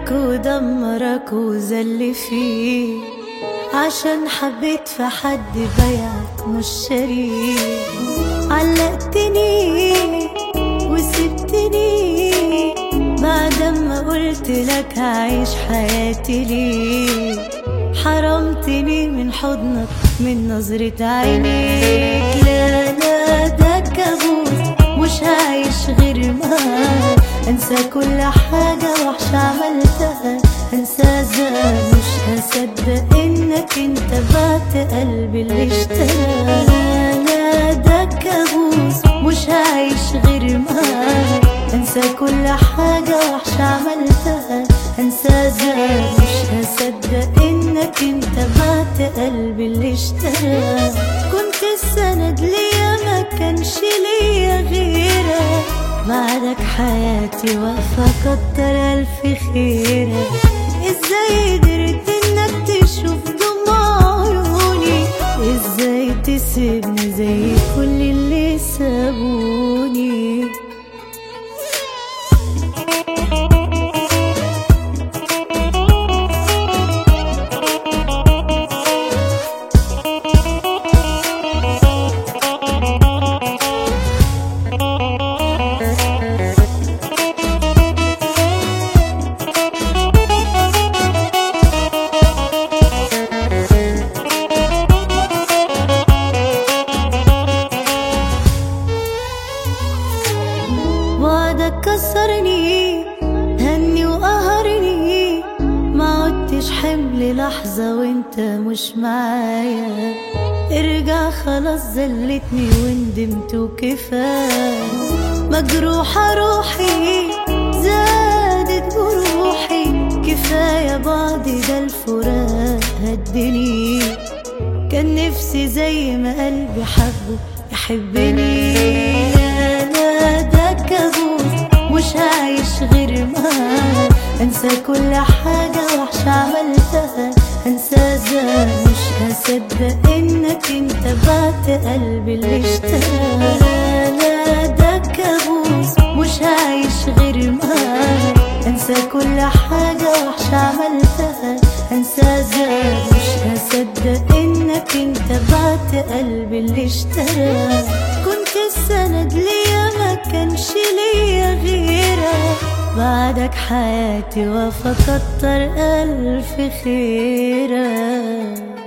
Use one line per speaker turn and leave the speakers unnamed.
غيرك ودمرك وزل فيه عشان حبيت في حد بيعك مش شريك علقتني وسبتني بعد ما قلت لك هعيش حياتي ليه حرمتني من حضنك من نظرة عينيك لا لا ده كابوس مش هعيش غير معاك انسى كل حاجة وحشة عملتها انسى زمان مش هصدق انك انت بعت قلبي اللي اشترى لا لا ده كابوس مش هعيش غير معاك انسى كل حاجة وحشة عملتها انسى زمان مش هصدق انك انت بعت قلبي اللي اشترى كنت السند ليا ما كانش ليا غيرك بعدك حياتي واقفة كتر ألف خيرك ازاي قدرت انك تشوف دموع عيوني ازاي تسيبني زي كل اللي سابوني وعدك كسرني هني وقهرني ما عدتش حمل لحظة وانت مش معايا ارجع خلاص زلتني وندمت وكفاية مجروحة روحي زادت جروحي كفاية بعض ده الفراق هدني كان نفسي زي ما قلبي حبه يحبني لا لا ده كابوس مش هعيش غير معاك انسى كل حاجة وحشة عملتها انسى زمان مش هصدق انك انت بعت قلبي اللي اشترى لا لا ده كابوس مش هعيش غير معاك انسى كل حاجة وحشة عملتها انسى زمان مش هصدق انك انت بعت قلبي اللي اشترى كنت السند ليا ما كانش ليا غيرك بعدك حياتي وفى كتر ألف خيرك